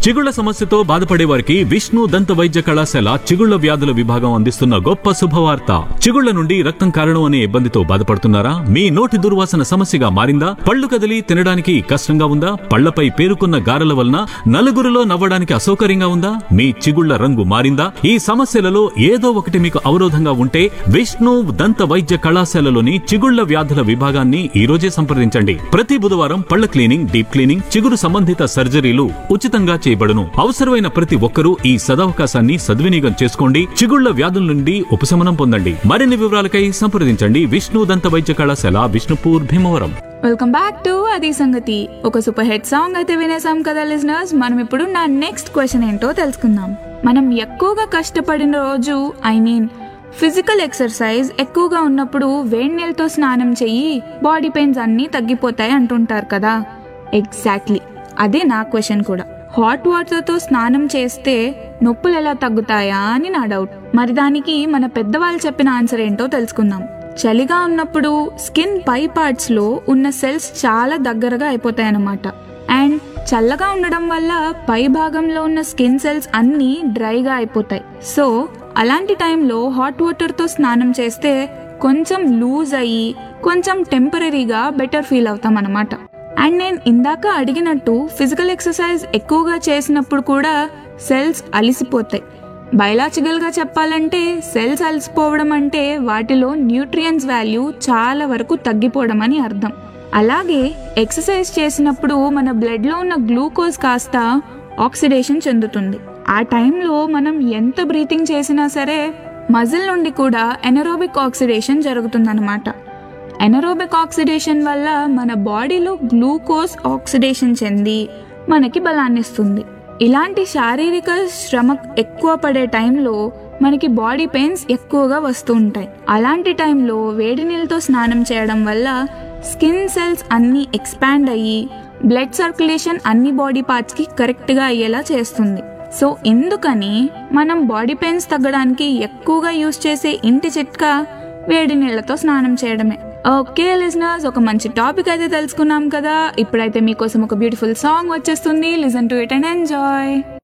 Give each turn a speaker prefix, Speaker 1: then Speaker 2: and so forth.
Speaker 1: చిగుళ్ల సమస్యతో బాధపడే వారికి విష్ణు దంత వైద్య కళాశాల చిగుళ్ల వ్యాధుల విభాగం అందిస్తున్న గొప్ప శుభవార్త చిగుళ్ల నుండి రక్తం కారణం అనే ఇబ్బందితో బాధపడుతున్నారా మీ నోటి దుర్వాసన సమస్యగా మారిందా పళ్ళు కదిలి తినడానికి కష్టంగా ఉందా పళ్లపై పేరుకున్న గారెల వలన నలుగురిలో నవ్వడానికి అసౌకర్యంగా ఉందా మీ చిగుళ్ల రంగు మారిందా ఈ సమస్యలలో ఏదో ఒకటి మీకు అవరోధంగా ఉంటే విష్ణు దంత వైద్య కళాశాలలోని చిగుళ్ల వ్యాధుల విభాగాన్ని ఈ రోజే సంప్రదించండి ప్రతి బుధవారం పళ్ల క్లీనింగ్ డీప్ క్లీనింగ్ చిగురు సంబంధిత సర్జరీలు ఉచితంగా చేయబడును అవసరమైన ప్రతి ఒక్కరూ ఈ సదవకాశాన్ని సద్వినియోగం చేసుకోండి చిగుళ్ల వ్యాధుల నుండి ఉపశమనం పొందండి మరిన్ని వివరాలకై సంప్రదించండి విష్ణు దంత వైద్య కళాశాల Vishnupur Bhimavaram
Speaker 2: welcome back to అది సంగతి ఒక సూపర్ హిట్ సాంగ్ అయితే వినేసాం కదా లిజనర్స్ మనం ఇప్పుడు నా నెక్స్ట్ క్వశ్చన్ ఏంటో తెలుసుకుందాం మనం ఎక్కువగా కష్టపడిన రోజు ఐ మీన్ ఫిజికల్ ఎక్సర్సైజ్ ఎక్కువగా ఉన్నప్పుడు వేడి నీళ్ళతో స్నానం చెయ్యి బాడీ పెయిన్స్ అన్నీ తగ్గిపోతాయి అంటుంటారు కదా ఎగ్జాక్ట్లీ అదే నా క్వశ్చన్ కూడా హాట్ వాటర్తో స్నానం చేస్తే నొప్పులు ఎలా తగ్గుతాయా అని నా డౌట్ మరి దానికి మన పెద్దవాళ్ళు చెప్పిన ఆన్సర్ ఏంటో తెలుసుకుందాం చలిగా ఉన్నప్పుడు స్కిన్ పై పార్ట్స్ లో ఉన్న సెల్స్ చాలా దగ్గరగా అయిపోతాయన్నమాట అండ్ చల్లగా ఉండడం వల్ల పై భాగంలో ఉన్న స్కిన్ సెల్స్ అన్నీ డ్రైగా అయిపోతాయి సో అలాంటి టైంలో హాట్ వాటర్తో స్నానం చేస్తే కొంచెం లూజ్ అయ్యి కొంచెం టెంపరీగా బెటర్ ఫీల్ అవుతాం అనమాట అండ్ నేను ఇందాక అడిగినట్టు ఫిజికల్ ఎక్సర్సైజ్ ఎక్కువగా చేసినప్పుడు కూడా సెల్స్ అలిసిపోతాయి బయలాజికల్గా చెప్పాలంటే సెల్స్ అలసిపోవడం అంటే వాటిలో న్యూట్రియన్స్ వాల్యూ చాలా వరకు తగ్గిపోవడం అని అర్థం అలాగే ఎక్సర్సైజ్ చేసినప్పుడు మన బ్లడ్లో ఉన్న గ్లూకోజ్ కాస్త ఆక్సిడేషన్ చెందుతుంది ఆ టైంలో మనం ఎంత బ్రీతింగ్ చేసినా సరే మజిల్ నుండి కూడా ఎనరోబిక్ ఆక్సిడేషన్ జరుగుతుందన్నమాట ఎనరోబిక్ ఆక్సిడేషన్ వల్ల మన బాడీలో గ్లూకోజ్ ఆక్సిడేషన్ చెంది మనకి బలాన్ని ఇస్తుంది ఇలాంటి శారీరక శ్రమ ఎక్కువ పడే టైంలో మనకి బాడీ పెయిన్స్ ఎక్కువగా వస్తూ ఉంటాయి అలాంటి టైంలో వేడి నీళ్ళతో స్నానం చేయడం వల్ల స్కిన్ సెల్స్ అన్నీ ఎక్స్పాండ్ అయ్యి బ్లడ్ సర్క్యులేషన్ అన్ని బాడీ పార్ట్స్కి కరెక్ట్గా అయ్యేలా చేస్తుంది సో ఎందుకని మనం బాడీ పెయిన్స్ తగ్గడానికి ఎక్కువగా యూస్ చేసే ఇంటి చిట్కా వేడి నీళ్ళతో స్నానం చేయడమే ఓకే లిజనర్స్ ఒక మంచి టాపిక్ అయితే తెలుసుకున్నాం కదా ఇప్పుడైతే మీకోసం ఒక బ్యూటిఫుల్ సాంగ్ వచ్చేస్తుంది listen to it and enjoy